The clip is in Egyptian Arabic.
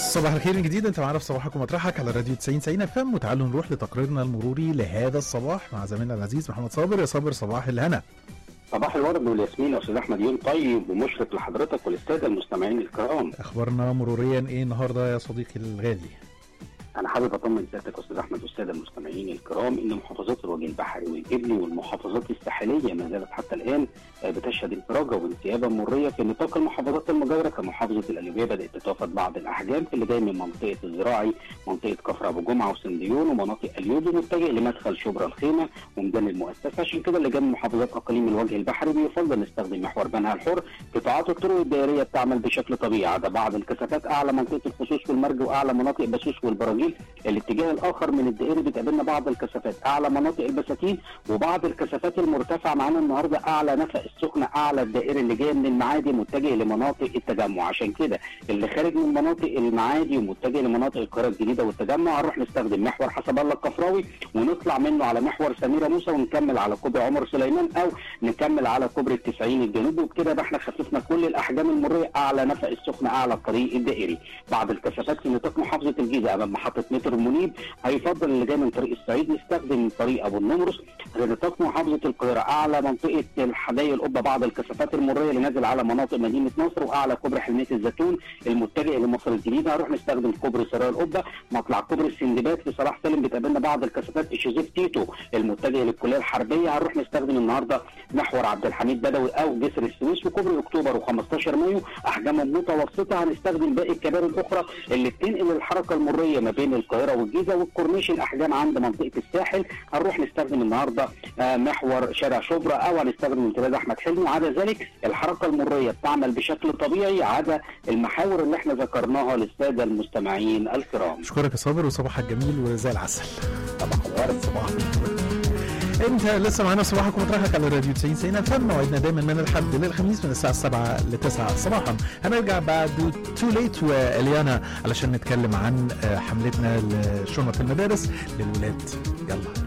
صباح الخير من جديد انت معانا في صباحك ومطرحك على راديو 90 90 اف ام وتعالوا نروح لتقريرنا المروري لهذا الصباح مع زميلنا العزيز محمد صابر يا صابر صباح الهنا صباح الورد والياسمين يا استاذ احمد يوم طيب ومشرق لحضرتك وللساده المستمعين الكرام اخبارنا مروريا ايه النهارده يا صديقي الغالي انا حابب اطمن سيادتك يا استاذ احمد والساده المستمعين الكرام ان محافظات الوجه البحري والجبلي والمحافظات الساحليه ما زالت حتى الان بتشهد انفراجه وانسيابا مريه في نطاق المحافظات المجاوره كمحافظه القليوبيه بدات تتوافد بعض الاحجام في اللي جاي من منطقه الزراعي منطقه كفر ابو جمعه وسنديون ومناطق اليود متجه لمدخل شبرا الخيمه وميدان المؤسسه عشان كده اللي جاي من محافظات اقاليم الوجه البحري بيفضل نستخدم محور بنها الحر قطاعات الطرق الدائريه بتعمل بشكل طبيعي عدا بعض الكثافات اعلى منطقه الخصوص والمرج واعلى مناطق بسوس والبراجيل الاتجاه الاخر من الدائري بتقابلنا بعض الكثافات اعلى مناطق البساتين وبعض الكثافات المرتفعه معانا النهارده اعلى نفق السخنه اعلى الدائري اللي جاي من المعادي متجه لمناطق التجمع عشان كده اللي خارج من مناطق المعادي ومتجه لمناطق القاهره الجديده والتجمع هنروح نستخدم محور حسب الله الكفراوي ونطلع منه على محور سميره موسى ونكمل على كوبري عمر سليمان او نكمل على كوبري التسعين الجنوبي وبكده يبقى احنا خففنا كل الاحجام المريه اعلى نفق السخنه اعلى الطريق الدائري بعض الكثافات في نطاق محافظه الجيزه امام محطه مترو المنيب هيفضل اللي جاي من طريق الصعيد نستخدم طريق ابو النمرس لنطاق محافظه القاهره اعلى منطقه الحدائق القبه بعض الكثافات المريه اللي نازل على مناطق مدينه نصر واعلى كوبري حلميه الزيتون المتجه لمصر الجديده هنروح نستخدم كوبري سرايا القبه مطلع كوبري السندباد في صلاح سالم بتقابلنا بعض الكثافات في شيزيف تيتو المتجه للكليه الحربيه هنروح نستخدم النهارده محور عبد الحميد بدوي او جسر السويس وكوبري اكتوبر و15 مايو احجام متوسطه هنستخدم باقي الكباري الاخرى اللي بتنقل الحركه المريه ما بين القاهره والجيزه والكورنيش الاحجام عند منطقه الساحل هنروح نستخدم النهارده آه محور شارع شبرا او هنستخدم امتداد احمد حلمي عدا ذلك الحركه المريه بتعمل بشكل طبيعي عدا المحاور اللي احنا ذكرناها للساده المستمعين الكرام اشكرك يا صابر وصباحك جميل وزي العسل صباح الورد صباح الفل انت لسه معانا في صباحك ومطرحك على راديو 90 90 فم موعدنا دايما من الحد للخميس من الساعه 7 ل 9 صباحا هنرجع بعد تو ليت واليانا علشان نتكلم عن حملتنا لشنط المدارس للولاد يلا